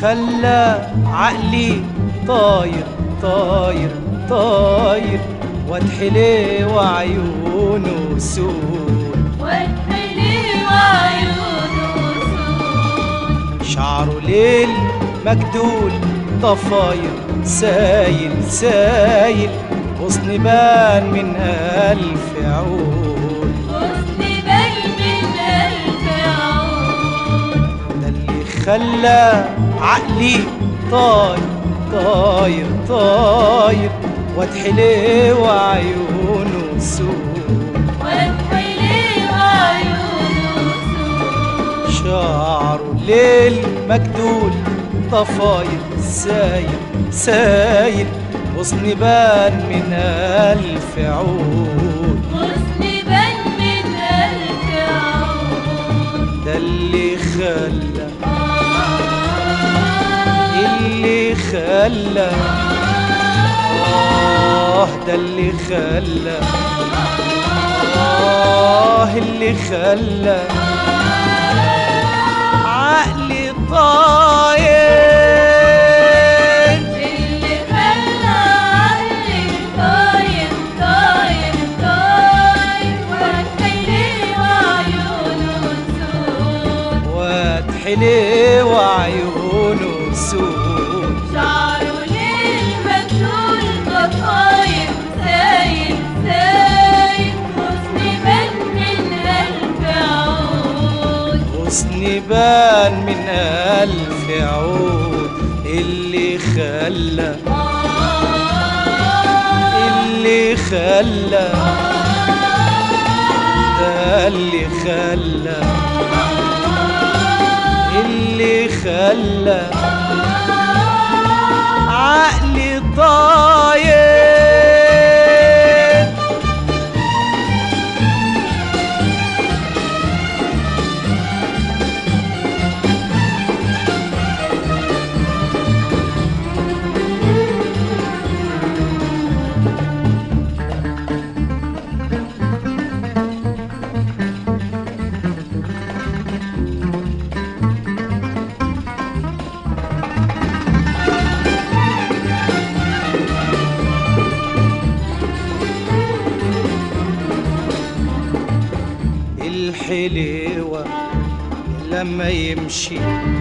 خلى عقلي طاير طاير طاير واتحلي وعيونه سود وادخلي وعيونه سود شعره ليل مجدول ضفاير سايل سايل غصن بان من ألف عود حسن بل من ألف عود ده اللي خلى عقلي طاير طاير طاير واتحلي وعيونه سود وادخلي وعيونه سود شعره ليل مجدول ضفاير سايل سايل غصن بان من ألف عود حسن بل من ألف عود ده اللي خلى اللي خلى آه ده اللي خلى آه اللي خلى عقلي طاير اللي خلى عقلي طاير طاير طاير وادخلي وعيونه سود واتحلي وعيونه سود شعره ليل مجنون ضفاير سايل سايل حسن بل من ألف عود غصن بان من ألف عود اللي خلى اللي خلى ده اللي خلى اللي خلى عقلي طاير الحليوة لما يمشي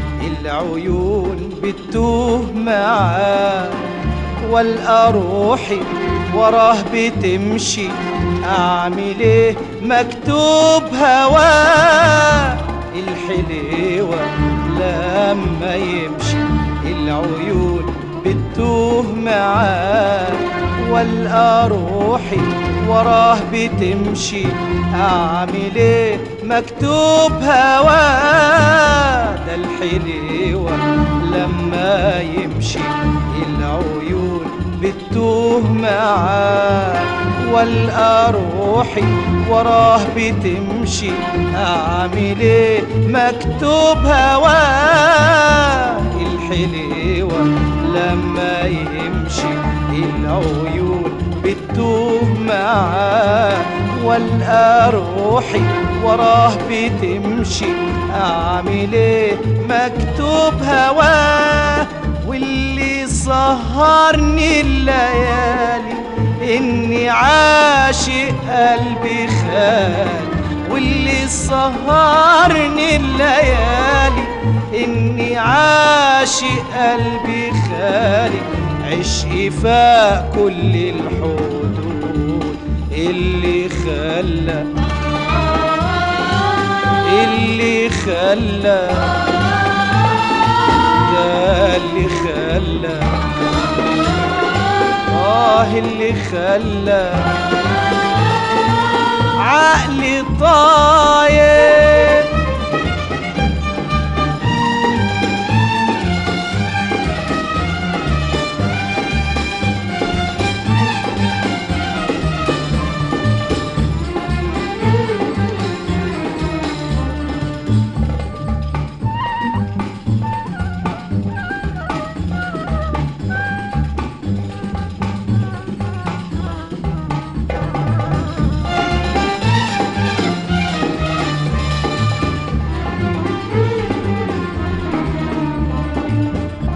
العيون بتوه معاه والقى روحي وراه بتمشي اعمل ايه مكتوب هواه الحليوة لما يمشي العيون بتوه معاه والقى روحي وراه بتمشي اعمل ايه مكتوب هواه ده الحليوة لما يمشي العيون بتوه معاه والقى روحي وراه بتمشي اعمل ايه مكتوب هواه الحليوة لما يمشي العيون بتوه معاه والقى روحي وراه بتمشي اعمل ايه مكتوب هواه واللي سهرني الليالي اني عاشق قلبي خال واللي سهرني الليالي اني عاشق قلبي خالي عشقي فاق كل الحدود اللي خلى اللي خلى ده اللي خلى آه اللي خلى عقلي طاير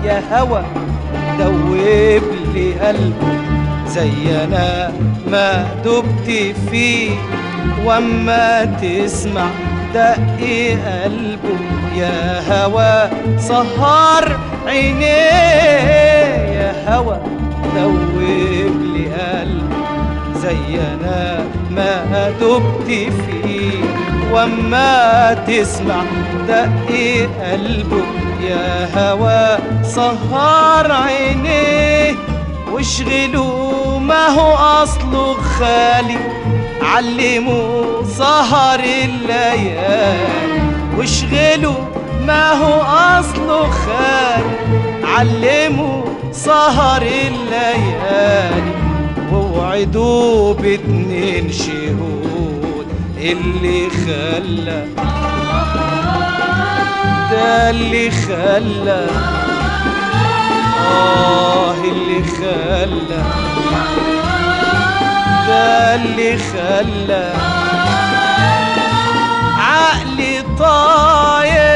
يا هوى دوب لي قلبه زي انا ما دبت فيه واما تسمع دق قلبه يا هوى سهر عينيه يا هوى دوب لي قلبه زي انا ما دبت فيه واما تسمع دق قلبه يا هوى سهر عينيه واشغلوا ما هو اصله خالي علموا سهر الليالي واشغلوا ما هو اصله خالي علموا سهر الليالي ووعدوا باتنين شهود اللي خلى ده اللي خلى آه اللي خلى ده اللي خلى عقلي طاير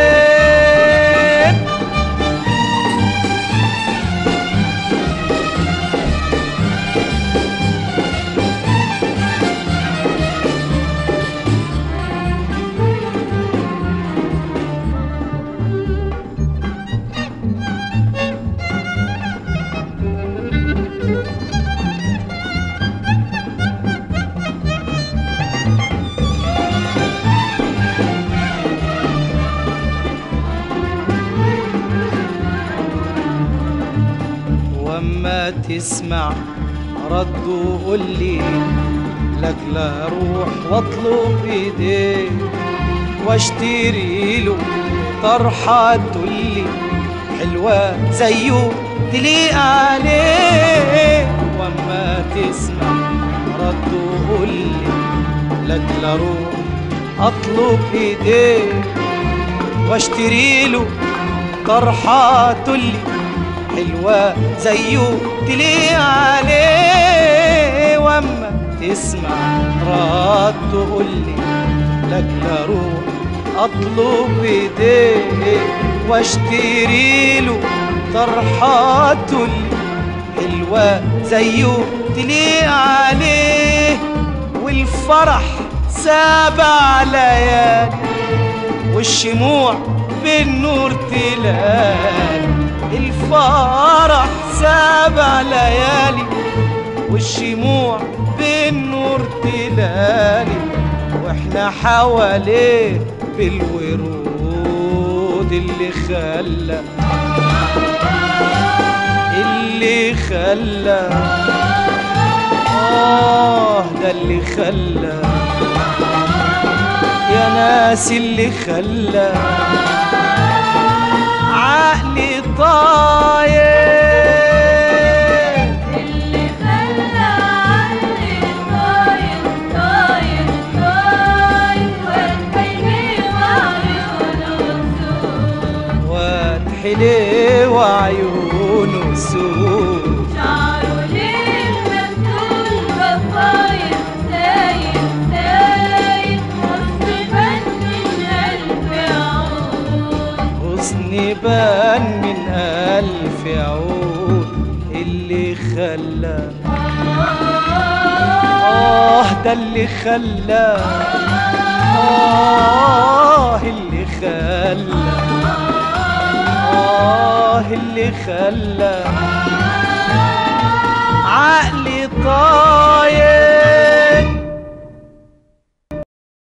واما تسمع رد وقول لي لك لا اروح واطلب ايديه واشتري له طرحه تقولي حلوه زيه تليق عليه واما تسمع رد وقول لي لك لا اروح اطلب ايديه واشتري له طرحه تقولي حلوة زيه تلي عليه واما تسمع رد تقولي لك لا روح اطلب ايديه واشتري له طرحة تقولي حلوة زيه تلي عليه والفرح سبع ليالي والشموع بالنور تلال الفرح سبع ليالي والشموع بالنور تلالي واحنا حواليه بالورود اللي خلى اللي خلى آه ده اللي خلى يا ناس اللي خلى عقلي طاير اللي خلى عقلي طاير طاير طاير والحلم وعيونه سود واتحلي وعيونه سود شعره ليل مفتول بطاير ساير ساير حسن بان من ألف حسن بان من ألف عود عود اللي خلى آه ده اللي خلى آه اللي خلى آه اللي خلى